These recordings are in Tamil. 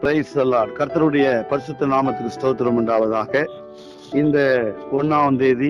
பிரைஸ் கர்த்தருடைய பரிசுத்த நாமத்துக்கு ஸ்தோத்திரம் உண்டாவதாக இந்த ஒன்னாம் தேதி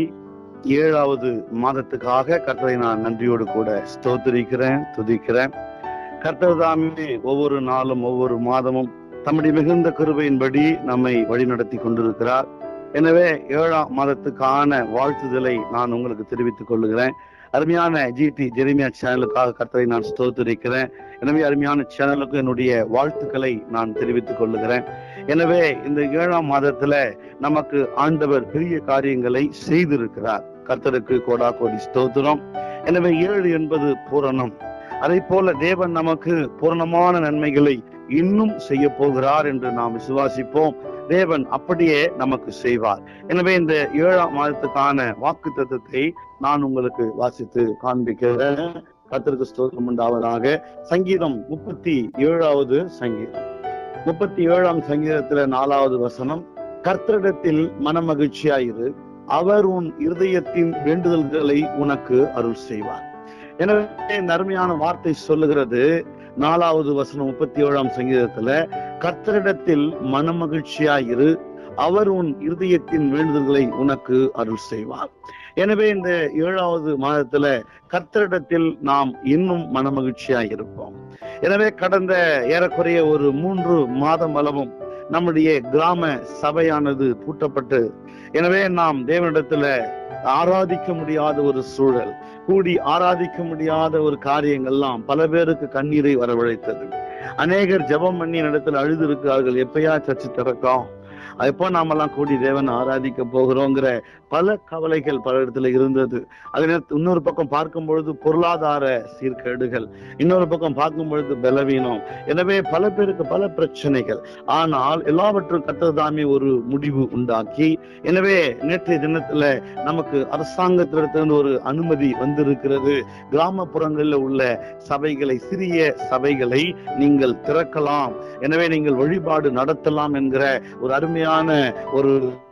ஏழாவது மாதத்துக்காக கர்த்தரை நான் நன்றியோடு கூட ஸ்தோத்திரிக்கிறேன் துதிக்கிறேன் கர்த்தர் தாமே ஒவ்வொரு நாளும் ஒவ்வொரு மாதமும் தம்முடைய மிகுந்த கிருபையின்படி நம்மை வழிநடத்தி கொண்டிருக்கிறார் எனவே ஏழாம் மாதத்துக்கான வாழ்த்துதலை நான் உங்களுக்கு தெரிவித்துக் கொள்ளுகிறேன் அருமையான ஜிடி ஜெரிமியா சேனலுக்காக கர்த்தரை நான் ஸ்தோத்திரிக்கிறேன் எனவே அருமையான சேனலுக்கு என்னுடைய வாழ்த்துக்களை நான் தெரிவித்துக் கொள்ளுகிறேன் எனவே இந்த ஏழாம் மாதத்துல நமக்கு ஆண்டவர் பெரிய காரியங்களை செய்திருக்கிறார் கர்த்தருக்கு கோடா கோடி ஸ்தோத்திரம் எனவே ஏழு என்பது பூரணம் அதை போல தேவன் நமக்கு பூரணமான நன்மைகளை இன்னும் செய்ய போகிறார் என்று நாம் விசுவாசிப்போம் தேவன் அப்படியே நமக்கு செய்வார் எனவே இந்த ஏழாம் மாதத்துக்கான வாக்கு தத்துவத்தை நான் உங்களுக்கு வாசித்து காண்பிக்கிறேன் கத்திற்கு ஸ்தோத்திரம் உண்டாவதாக சங்கீதம் முப்பத்தி ஏழாவது சங்கீதம் முப்பத்தி ஏழாம் சங்கீதத்துல நாலாவது வசனம் கர்த்தரிடத்தில் மனமகிழ்ச்சியாயிரு அவர் உன் இருதயத்தின் வேண்டுதல்களை உனக்கு அருள் செய்வார் எனவே இந்த அருமையான வார்த்தை சொல்லுகிறது நாலாவது வசனம் முப்பத்தி ஏழாம் சங்கீதத்துல கர்த்தரிடத்தில் மனமகிழ்ச்சியாயிரு அவர் உன் இருதயத்தின் வேண்டுதல்களை உனக்கு அருள் செய்வார் எனவே இந்த ஏழாவது மாதத்துல கர்த்தரிடத்தில் நாம் இன்னும் மனமகிழ்ச்சியாய் இருப்போம் எனவே கடந்த ஏறக்குறைய ஒரு மூன்று மாதம் அளவும் நம்முடைய கிராம சபையானது பூட்டப்பட்டு எனவே நாம் தேவனிடத்துல ஆராதிக்க முடியாத ஒரு சூழல் கூடி ஆராதிக்க முடியாத ஒரு காரியங்கள்லாம் பல பேருக்கு கண்ணீரை வரவழைத்தது அநேகர் ஜெபம் பண்ணி இடத்துல அழுது இருக்கிறார்கள் எப்பயா சர்ச்சு திறக்கும் எப்போ நாமெல்லாம் கூடி தேவன் ஆராதிக்க போகிறோங்கிற பல கவலைகள் பல இடத்துல இருந்தது அதே இன்னொரு பக்கம் பார்க்கும் பொழுது பொருளாதார சீர்கேடுகள் இன்னொரு பக்கம் பார்க்கும் பொழுது பலவீனம் எனவே பல பேருக்கு பல பிரச்சனைகள் ஆனால் எல்லாவற்றும் கத்ததாமே ஒரு முடிவு உண்டாக்கி எனவே நேற்றைய தினத்துல நமக்கு அரசாங்கத்திலிருந்து ஒரு அனுமதி வந்திருக்கிறது கிராமப்புறங்களில் உள்ள சபைகளை சிறிய சபைகளை நீங்கள் திறக்கலாம் எனவே நீங்கள் வழிபாடு நடத்தலாம் என்கிற ஒரு அருமையான ஒரு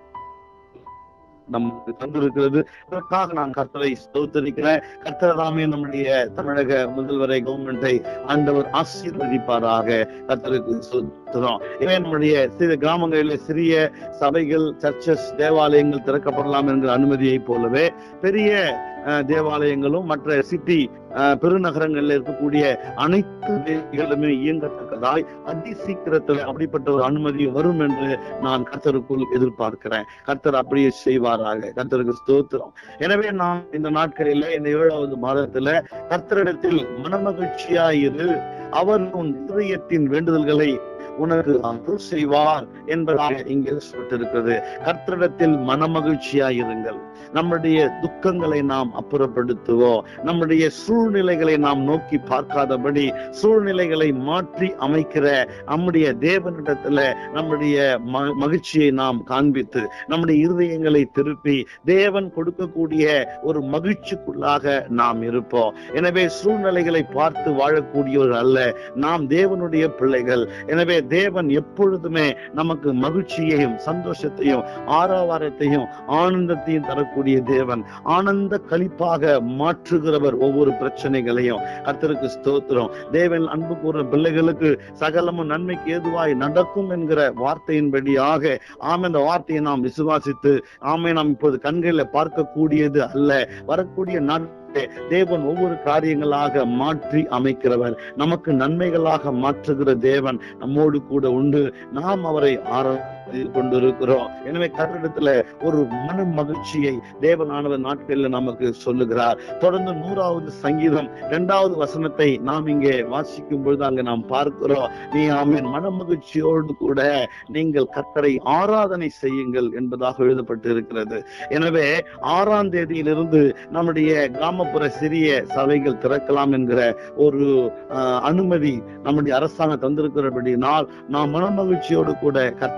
நமக்கு தந்திருக்கிறது அதற்காக நான் கர்த்தரை ஸ்தோத்தரிக்கிறேன் கர்த்தராமே நம்முடைய தமிழக முதல்வரை கவர்மெண்டை ஆண்டவர் ஆசீர்வதிப்பாராக கர்த்தருக்கு ஸ்தோத்திரம் எனவே நம்முடைய சிறு கிராமங்களில் சிறிய சபைகள் சர்ச்சஸ் தேவாலயங்கள் திறக்கப்படலாம் என்கிற அனுமதியை போலவே பெரிய தேவாலயங்களும் மற்ற சிட்டி பெருநகரங்கள்ல இருக்கக்கூடிய அனைத்து வேலைகளுமே இயங்கத்தக்கதாய் அதி சீக்கிரத்தில் அப்படிப்பட்ட ஒரு அனுமதி வரும் என்று நான் கர்த்தருக்குள் எதிர்பார்க்கிறேன் கர்த்தர் அப்படியே செய்வாராக கர்த்தருக்கு ஸ்தோத்திரம் எனவே நான் இந்த நாட்களில இந்த ஏழாவது மாதத்துல கர்த்தரிடத்தில் மனமகிழ்ச்சியாயிரு அவர் உன் இதயத்தின் வேண்டுதல்களை உனக்கு அருள் செய்வார் என்பதாக இங்கே சொல்லப்பட்டிருக்கிறது கர்த்தரிடத்தில் மனமகிழ்ச்சியாயிருங்கள் நம்முடைய துக்கங்களை நாம் அப்புறப்படுத்துவோம் நம்முடைய சூழ்நிலைகளை நாம் நோக்கி பார்க்காதபடி சூழ்நிலைகளை மாற்றி அமைக்கிற நம்முடைய தேவனிடத்துல நம்முடைய மகிழ்ச்சியை நாம் காண்பித்து நம்முடைய இருதயங்களை திருப்பி தேவன் கொடுக்கக்கூடிய ஒரு மகிழ்ச்சிக்குள்ளாக நாம் இருப்போம் எனவே சூழ்நிலைகளை பார்த்து வாழக்கூடியவர் அல்ல நாம் தேவனுடைய பிள்ளைகள் எனவே தேவன் எப்பொழுதுமே நமக்கு மகிழ்ச்சியையும் சந்தோஷத்தையும் ஆரவாரத்தையும் ஆனந்தத்தையும் தரக்கூடிய தேவன் ஆனந்த கழிப்பாக மாற்றுகிறவர் ஒவ்வொரு பிரச்சனைகளையும் கர்த்தருக்கு ஸ்தோத்திரம் தேவன் அன்பு கூற பிள்ளைகளுக்கு சகலமும் நன்மைக்கு ஏதுவாய் நடக்கும் என்கிற வார்த்தையின்படியாக ஆமை அந்த வார்த்தையை நாம் விசுவாசித்து ஆமை நாம் இப்போது கண்களில் பார்க்கக்கூடியது அல்ல வரக்கூடிய நாட்கள் தேவன் ஒவ்வொரு காரியங்களாக மாற்றி அமைக்கிறவர் நமக்கு நன்மைகளாக மாற்றுகிற தேவன் நம்மோடு கூட உண்டு நாம் அவரை ஆராய்ந்து கொண்டிருக்கிறோம் எனவே கட்டிடத்துல ஒரு மன மகிழ்ச்சியை தேவனானவர் நாட்களில் நமக்கு சொல்லுகிறார் தொடர்ந்து நூறாவது சங்கீதம் இரண்டாவது வசனத்தை நாம் இங்கே வாசிக்கும் பொழுது அங்க நாம் பார்க்கிறோம் நீ ஆமீன் மன மகிழ்ச்சியோடு கூட நீங்கள் கத்தரை ஆராதனை செய்யுங்கள் என்பதாக எழுதப்பட்டு இருக்கிறது எனவே ஆறாம் தேதியிலிருந்து நம்முடைய கிராமப்புற சிறிய சபைகள் திறக்கலாம் என்கிற ஒரு அனுமதி நம்முடைய அரசாங்கம் தந்திருக்கிறபடினால் நாம் மனமகிழ்ச்சியோடு கூட கத்தரை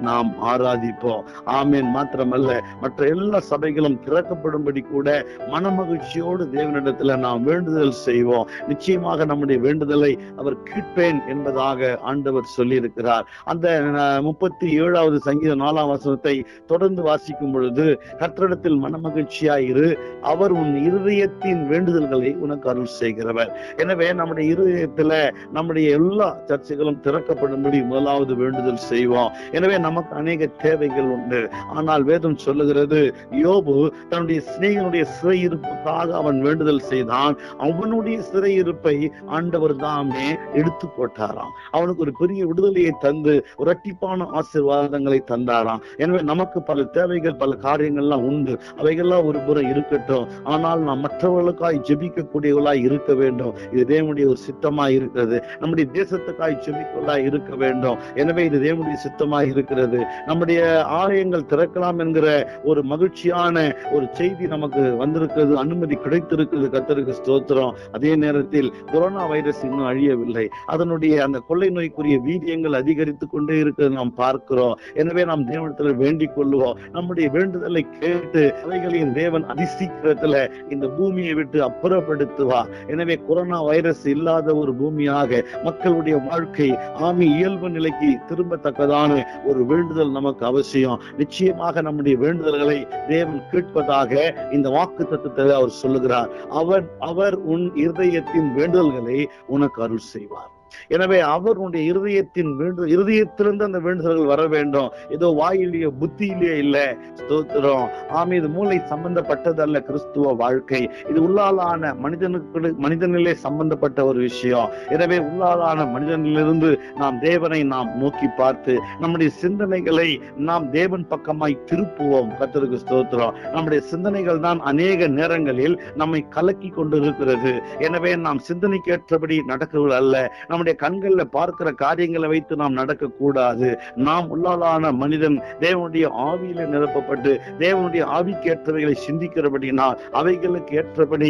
நாம் ஆராதிப்போம் ஆமேன் மாத்திரமல்ல மற்ற எல்லா சபைகளும் திறக்கப்படும்படி கூட மனமகிழ்ச்சியோடு தேவனிடத்துல நாம் வேண்டுதல் செய்வோம் நிச்சயமாக நம்முடைய வேண்டுதலை அவர் கேட்பேன் என்பதாக ஆண்டவர் சொல்லியிருக்கிறார் அந்த அஹ், முப்பத்தி ஏழாவது சங்கீத நாலாம் வசனத்தை தொடர்ந்து வாசிக்கும் பொழுது கர்த்தரிடத்தில் மனமகிழ்ச்சியாயிரு அவர் உன் இருதயத்தின் வேண்டுதல்களை உனக்கு அருள் செய்கிறவர் எனவே நம்முடைய இருதயத்துல நம்முடைய எல்லா சர்ச்சைகளும் திறக்கப்படும்படி முதலாவது வேண்டுதல் செய்வோம் எனவே நமக்கு அநேக தேவைகள் உண்டு ஆனால் வேதம் சொல்லுகிறது யோபு தன்னுடைய சிநேகனுடைய சிறையிருப்புக்காக அவன் வேண்டுதல் செய்தான் அவனுடைய சிறையிருப்பை ஆண்டவர் தாமே எடுத்து போட்டாராம் அவனுக்கு ஒரு பெரிய விடுதலையை தந்து ஒரு இரட்டிப்பான ஆசீர்வாதங்களை தந்தாராம் எனவே நமக்கு பல தேவைகள் பல காரியங்கள்லாம் உண்டு அவைகள்லாம் ஒரு புறம் இருக்கட்டும் ஆனால் நாம் மற்றவர்களுக்காய் ஜெபிக்கக்கூடியவர்களாய் இருக்க வேண்டும் இது தேவனுடைய ஒரு சித்தமாய் இருக்கிறது நம்முடைய தேசத்துக்காய் ஜெபிக்கலாய் இருக்க வேண்டும் எனவே இது தேவனுடைய சித்தமாய் இருக்கிறது நம்முடைய ஆலயங்கள் திறக்கலாம் என்கிற ஒரு மகிழ்ச்சியான ஒரு செய்தி நமக்கு வந்திருக்கிறது அனுமதி கிடைத்திருக்கிறது கத்தருக்கு ஸ்தோத்திரம் அதே நேரத்தில் கொரோனா வைரஸ் இன்னும் அழியவில்லை அதனுடைய அந்த கொள்ளை நோய்க்குரிய வீரியங்கள் அதிகரித்து கொண்டே இருக்கிறது நாம் பார்க்கிறோம் எனவே நாம் தேவனத்தில் வேண்டிக் கொள்ளுவோம் நம்முடைய வேண்டுதலை கேட்டு அவைகளையும் தேவன் அதிசீக்கிரத்துல இந்த பூமியை விட்டு அப்புறப்படுத்துவார் எனவே கொரோனா வைரஸ் இல்லாத ஒரு பூமியாக மக்களுடைய வாழ்க்கை ஆமி இயல்பு நிலைக்கு திரும்பத்தக்கதான ஒரு வேண்டுதல் நமக்கு அவசியம் நிச்சயமாக நம்முடைய வேண்டுதல்களை தேவன் கேட்பதாக இந்த வாக்கு தத்துவத்தை அவர் சொல்லுகிறார் அவர் அவர் உன் இருதயத்தின் வேண்டுதல்களை உனக்கு அருள் செய்வார் எனவே அவர் உன்னுடைய இருதயத்தின் வேண்டு இருதயத்திலிருந்து அந்த வேண்டுதல்கள் வர வேண்டும் ஏதோ வாயிலேயோ புத்தியிலேயோ இல்ல ஸ்தோத்திரம் ஆமே இது மூளை சம்பந்தப்பட்டதல்ல கிறிஸ்துவ வாழ்க்கை இது உள்ளாலான மனிதனுக்கு மனிதனிலே சம்பந்தப்பட்ட ஒரு விஷயம் எனவே உள்ளாலான மனிதனிலிருந்து நாம் தேவனை நாம் நோக்கி பார்த்து நம்முடைய சிந்தனைகளை நாம் தேவன் பக்கமாய் திருப்புவோம் கத்தருக்கு ஸ்தோத்திரம் நம்முடைய சிந்தனைகள் தான் அநேக நேரங்களில் நம்மை கலக்கி கொண்டிருக்கிறது எனவே நாம் சிந்தனைக்கு ஏற்றபடி நடக்குவது அல்ல நம்முடைய கண்கள்ல பார்க்கிற காரியங்களை வைத்து நாம் நடக்க கூடாது நாம் உள்ளாலான மனிதன் தேவனுடைய ஆவியில நிரப்பப்பட்டு தேவனுடைய ஆவிக்கு ஏற்றவைகளை சிந்திக்கிறபடினால் அவைகளுக்கு ஏற்றபடி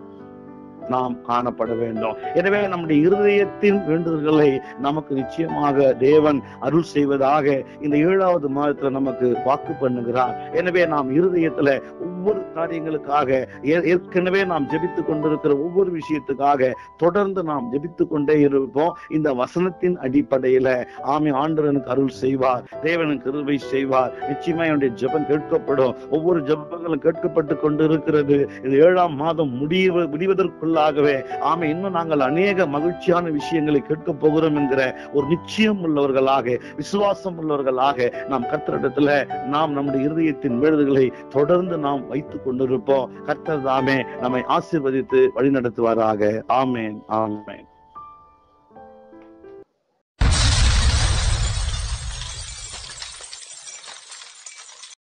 நாம் காணப்பட வேண்டும் எனவே நம்முடைய இருதயத்தின் வேண்டுதல்களை நமக்கு நிச்சயமாக தேவன் அருள் செய்வதாக இந்த ஏழாவது மாதத்துல நமக்கு வாக்கு பண்ணுகிறார் எனவே நாம் இருதயத்துல ஒவ்வொரு காரியங்களுக்காக ஏ- ஏற்கனவே நாம் ஜெபித்துக் கொண்டிருக்கிற ஒவ்வொரு விஷயத்துக்காக தொடர்ந்து நாம் ஜெபித்துக் கொண்டே இருப்போம் இந்த வசனத்தின் அடிப்படையில ஆமை ஆண்டவனுக்கு அருள் செய்வார் தேவனுக்கு கிருபை செய்வார் நிச்சயமா என்னுடைய ஜெபம் கேட்கப்படும் ஒவ்வொரு ஜெபங்களும் கேட்கப்பட்டு கொண்டிருக்கிறது இது ஏழாம் மாதம் முடிவு முடிவதற்குள்ளாகவே ஆமை இன்னும் நாங்கள் அநேக மகிழ்ச்சியான விஷயங்களை கேட்க போகிறோம் என்கிற ஒரு நிச்சயம் உள்ளவர்களாக விசுவாசம் உள்ளவர்களாக நாம் கர்த்தரிடத்துல நாம் நம்முடைய இருதயத்தின் வேண்டுதல்களை தொடர்ந்து நாம் வைத்துக் கொண்டிருப்போம் கர்த்தர் தாமே நம்மை ஆசீர்வதித்து வழிநடத்துவாராக ஆமேன் ஆமேன்